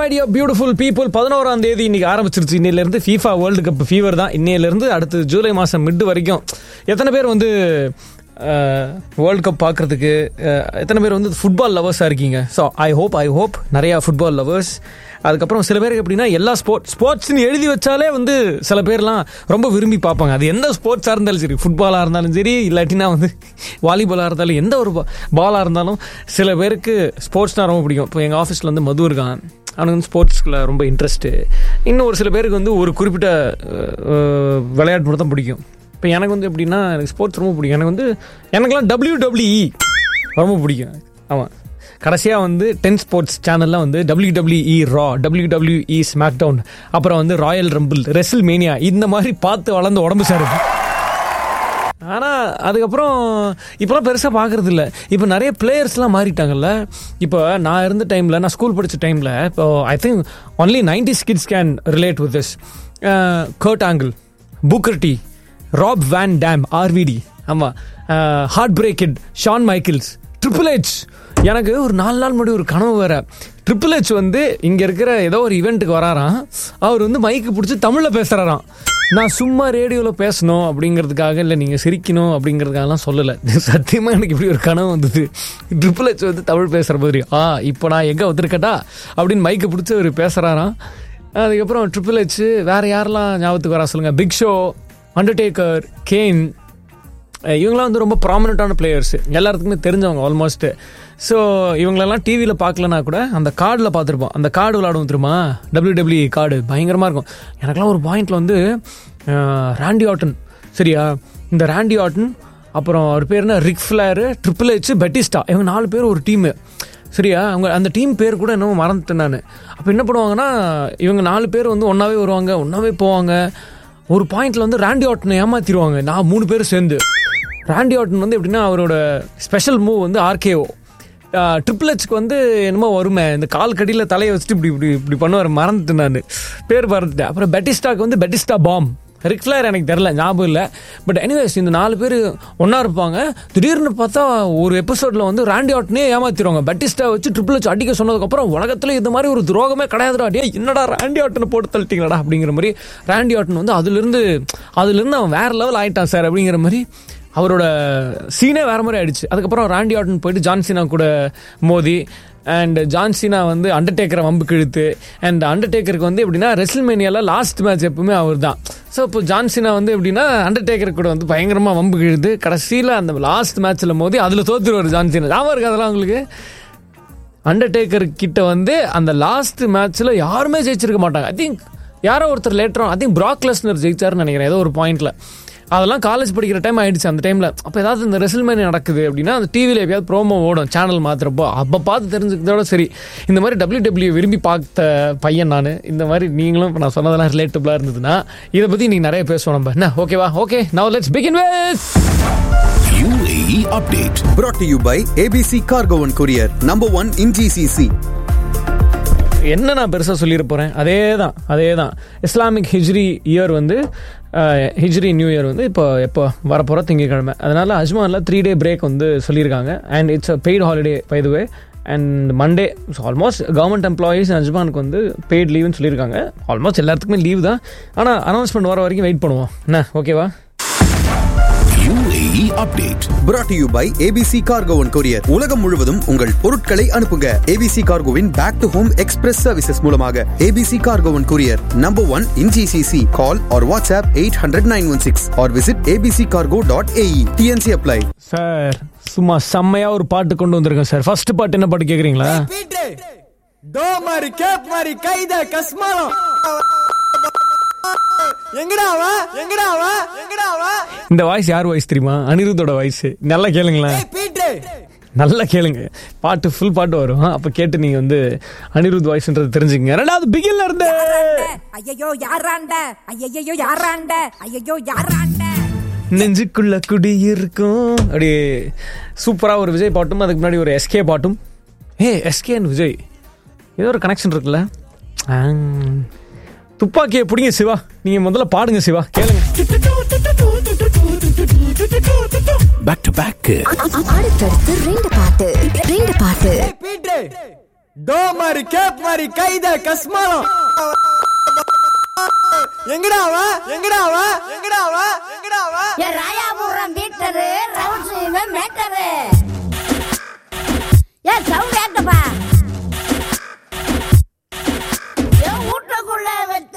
My dear beautiful people பதினோராம் தேதி இன்னைக்கு ஆரம்பிச்சிருச்சு இன்னையிலேருந்து ஃபீஃபா வேர்ல்டு கப் ஃபீவர் தான் இன்னையிலேருந்து அடுத்து ஜூலை மாதம் மிட் வரைக்கும் எத்தனை பேர் வந்து வேர்ல்டு கப் பார்க்குறதுக்கு எத்தனை பேர் வந்து ஃபுட்பால் லவர்ஸாக இருக்கீங்க so I hope I hope நிறையா ஃபுட்பால் லவர்ஸ் அதுக்கப்புறம் சில பேருக்கு எப்படின்னா எல்லா ஸ்போர்ட் ஸ்போர்ட்ஸ்னு எழுதி வச்சாலே வந்து சில பேர்லாம் ரொம்ப விரும்பி பார்ப்பாங்க அது எந்த ஸ்போர்ட்ஸாக இருந்தாலும் சரி ஃபுட்பாலாக இருந்தாலும் சரி இல்லாட்டினா வந்து வாலிபாலாக இருந்தாலும் எந்த ஒரு பாலாக இருந்தாலும் சில பேருக்கு ஸ்போர்ட்ஸ்னால் ரொம்ப பிடிக்கும் இப்போ எங்கள் ஆஃபீஸில் வந்து மது இருக்கான் அவனுக்கு வந்து ஸ்போர்ட்ஸ்க்குள்ள ரொம்ப இன்ட்ரெஸ்ட்டு இன்னும் ஒரு சில பேருக்கு வந்து ஒரு குறிப்பிட்ட அஹ், விளையாட்டு மட்டும் தான் பிடிக்கும் இப்போ எனக்கு வந்து எப்படின்னா எனக்கு ஸ்போர்ட்ஸ் ரொம்ப பிடிக்கும் எனக்கு வந்து எனக்குலாம் டபிள்யூ டபிள்யூஇ ரொம்ப பிடிக்கும் ஆமாம் கடைசியாக வந்து டென் ஸ்போர்ட்ஸ் சேனலில் வந்து W WWE Raw W WWE SmackDown அப்புறம் வந்து ராயல் ரம்பிள் ரெசில் மேனியா இந்த மாதிரி பார்த்து வளர்ந்த உடம்பு சார் ஆனால் அதுக்கப்புறம் இப்போலாம் பெருசாக பார்க்கறது இல்லை இப்போ நிறைய பிளேயர்ஸ்லாம் மாறிட்டாங்கல்ல இப்போ நான் இருந்த டைமில் நான் ஸ்கூல் படித்த டைமில் இப்போ I think only ninety kids can relate with this Kurt Angle Booker T Rob Van Dam RVD ஆமாம் heart break kid Shawn Michaels triple H எனக்கு ஒரு நாலு நாள் முன்னாடி ஒரு கனவு வேற ட்ரிபிள் ஹெச் வந்து இங்கே இருக்கிற ஏதோ ஒரு ஈவெண்ட்டுக்கு வராராம் அவர் வந்து மைக்கு பிடிச்சி தமிழில் பேசுகிறாராம் நான் சும்மா ரேடியோவில் பேசணும் அப்படிங்கிறதுக்காக இல்லை நீங்கள் சிரிக்கணும் அப்படிங்கிறதுக்காகலாம் சொல்லலை சத்தியமாக எனக்கு இப்படி ஒரு கனவு வந்தது ட்ரிபிள் ஹெச் வந்து தமிழ் பேசுகிற மாதிரி ஆ இப்போ நான் எங்கே வந்திருக்கட்டா அப்படின்னு மைக்கை பிடிச்சி அவர் பேசுகிறாராம் அதுக்கப்புறம் ட்ரிபிள் ஹெச் வேறு யாரெல்லாம் ஞாபகத்துக்கு வரா சொல்லுங்கள் Big Show Undertaker Kane ah இவங்களாம் வந்து ரொம்ப ப்ராமினெண்ட்டான பிளேயர்ஸ் எல்லாத்துக்குமே தெரிஞ்சவங்க ஆல்மோஸ்ட் ஸோ இவங்களெல்லாம் டிவியில் பார்க்கலனா கூட அந்த கார்டில் பார்த்துருப்போம் அந்த கார்டு விளாடுவோம் தெரியுமா டபிள்யூ டபிள்யூ கார்டு பயங்கரமாக இருக்கும் எனக்கெல்லாம் ஒரு பாயிண்டில் வந்து அஹ், ராண்டி ஆட்டன் சரியா இந்த ராண்டி ஆட்டன் அப்புறம் அவர் பேர் என்ன Ric Flair triple H Batista இவங்க நாலு பேர் ஒரு டீமு சரியா அவங்க அந்த டீம் பேர் கூட என்னமோ மறந்துட்டேன் நான் அப்போ என்ன பண்ணுவாங்கன்னா இவங்க நாலு பேர் வந்து ஒன்றாவே வருவாங்க ஒன்றாவே போவாங்க ஒரு பாயிண்ட்ல வந்து ராண்டி ஆட்டனை ஏமாத்திடுவாங்க நான் மூணு பேர் சேர்ந்து ராண்டி ஆட்டன் வந்து எப்படின்னா அவரோட ஸ்பெஷல் மூவ் வந்து ஆர்கேஓ ட்ரிபிள் ஹெச்க்கு வந்து என்னமோ வருமே இந்த கால் கடியில் தலையை வச்சுட்டு இப்படி இப்படி இப்படி பண்ணுவார் மறந்துட்டேன் நான் பேர் மறந்துட்டேன் அப்புறம் பெட்டிஸ்டாக்கு வந்து பெட்டிஸ்டா பாம் ரிக்ஃப்ளேர் எனக்கு தெரில ஞாபகம் இல்லை பட் எனிவேஸ் இந்த நாலு பேர் ஒன்றா இருப்பாங்க திடீர்னு பார்த்தா ஒரு எபிசோடில் வந்து ராண்டி ஆட்டனே ஏமாத்திடுவாங்க பெட்டிஸ்டா வச்சு ட்ரிபிள் வச்சு அடிக்க சொன்னதுக்கப்புறம் உலகத்தில் இந்த மாதிரி ஒரு துரோகமே கிடையாதுடா டே என்னடா ராண்டி ஆட்டனை போட்டு தள்ளிட்டீங்களாடா அப்படிங்கிற மாதிரி ராண்டி ஆட்டன் வந்து அதுலேருந்து அதுலேருந்து அவன் வேற லெவல் ஆயிட்டான் சார் அப்படிங்கிற மாதிரி அவரோட சீனே வேற மாதிரி ஆயிடுச்சு அதுக்கப்புறம் ராண்டி ஆட்டன் போயிட்டு ஜான்சினா கூட மோதி அண்ட் ஜான்சினா வந்து அண்டர்டேக்கரை வம்பு கிழுத்து அண்ட் அண்டர்டேக்கருக்கு வந்து எப்படின்னா ரெசில்மேனியாவில் லாஸ்ட் மேட்ச் எப்பவுமே அவர் தான் ஸோ இப்போ ஜான்சினா வந்து எப்படின்னா அண்டர்டேக்கர் கூட வந்து பயங்கரமாக வம்பு கிழுது கடைசியில் அந்த லாஸ்ட் மேட்ச்சில் மோதி அதில் தோத்துருவார் ஜான்சினா ஞாபகம் இருக்கு அதெல்லாம் உங்களுக்கு அண்டர்டேக்கர் கிட்ட வந்து அந்த லாஸ்ட் மேட்ச்ல யாருமே ஜெயிச்சிருக்க மாட்டாங்க ஐ திங்க் யாரோ ஒருத்தர் லேட்டரும் ஐ திங்க் பிராக் லெஸ்னர் ஜெயிச்சாருன்னு நினைக்கிறேன் ஏதோ ஒரு பாயிண்ட்ல அதெல்லாம் காலேஜ் படிக்கிற டைம் ஆயிடுச்சு அந்த டைம்ல அப்போ ஏதாவது இந்த ரெசில்மேனி நடக்குது அப்படின்னா அந்த டிவியில் எப்பயாவது ப்ரோமோ ஓடும் சேனல் மாத்திரப்போ அப்போ பார்த்து தெரிஞ்சுக்கிறதோட சரி இந்த மாதிரி டபிள்யூ டபிள்யூ விரும்பி பார்த்த பையன் நான் இந்த மாதிரி நீங்களும் இப்போ நான் சொன்னதெல்லாம் ரிலேட்டபிளாக இருந்ததுன்னா இதை பற்றி நீங்கள் நிறைய பேசுவோம் நம்ம என்ன ஓகேவா okay now let's begin with UAE update. brought to you by ABC Cargo and Courier, number one in GCC. என்ன நான் பெருசாக சொல்லிட போகிறேன் அதே தான் அதே தான் இஸ்லாமிக் ஹிஜ்ரி இயர் வந்து அஹ், ஹிஜ்ரி நியூ இயர் வந்து இப்போ எப்போ வரப்போகிற திங்கக்கிழமை அதனால் அஜ்மானில் த்ரீ டே பிரேக் வந்து சொல்லியிருக்காங்க and it's a paid holiday by the way and Monday almost government employees அஜ்மானுக்கு வந்து பெய்ட் லீவுன்னு சொல்லியிருக்காங்க ஆல்மோஸ்ட் எல்லாத்துக்குமே லீவ் தான் ஆனால் அனௌன்ஸ்மெண்ட் வர வரைக்கும் வெயிட் பண்ணுவோம் என்ன ஓகேவா UAE update. brought to you by ABC Cargo and Courier. உலகம் முழுவதும் உங்கள் பொருட்களை அனுப்புங்க ABC Cargoவின் back to home express services மூலமாக ABC Cargo and Courier, number one in GCC. Call or WhatsApp 800-916 or visit abccargo.ae. TNC apply. Sir சும்மா செம்மையாக ஒரு பாட்டு கொண்டு வந்திருக்கேன் சார் ஃபர்ஸ்ட் பாட்டு என்ன பாட்டு கேட்குறீங்களா பீட்ரு டோ மாதிரி கேப் மாதிரி கைத கஸ்மாலம் எங்கடா அவ எங்கடா அவ எங்கடா அவ இந்த வாய்ஸ் யார் வாய்ஸ் தெரியுமா அனிருத்தோட வாய்ஸ் நல்லா கேளுங்களேன் ஏய் பீட்ரு நல்லா கேளுங்க பாட்டு ஃபுல் பாட்டு வரும் அப்ப கேட்டு நீங்க வந்து அனிருத் வாய்ஸ்ன்றது தெரிஞ்சுக்கங்க ரெண்டாவது பிகில்ல இருந்து ஐயோ யாராண்ட ஐயோ யாராண்ட ஐயோ யாராண்ட நெஞ்சுக்குள்ள குடி இருக்கும் அப்படியே சூப்பரா ஒரு விஜய் பாட்டும் அதுக்கு முன்னாடி ஒரு எஸ்கே பாட்டும் ஏ எஸ்கே அண்ட் விஜய் ஏதோ ஒரு கனெக்ஷன் இருக்குல்ல ஆ. துப்பாக்கியை பிடிங்க சிவா நீங்க முதல்ல பாடுங்க சிவா கேளுங்க Back to back. அடுத்தடுத்து ரெண்டு பாட்டு ரெண்டு பாட்டு ஏய் பீட்ரு டோ மாதிரி கேப் மாதிரி கைத கஸ்மாலம் எங்கடாவா எங்கடாவா எங்கடாவா எங்கடாவா ஏ ராயாபுரம் பீட்டரு ரவுண்ட் மேட்டரு ஏ சவுண்ட்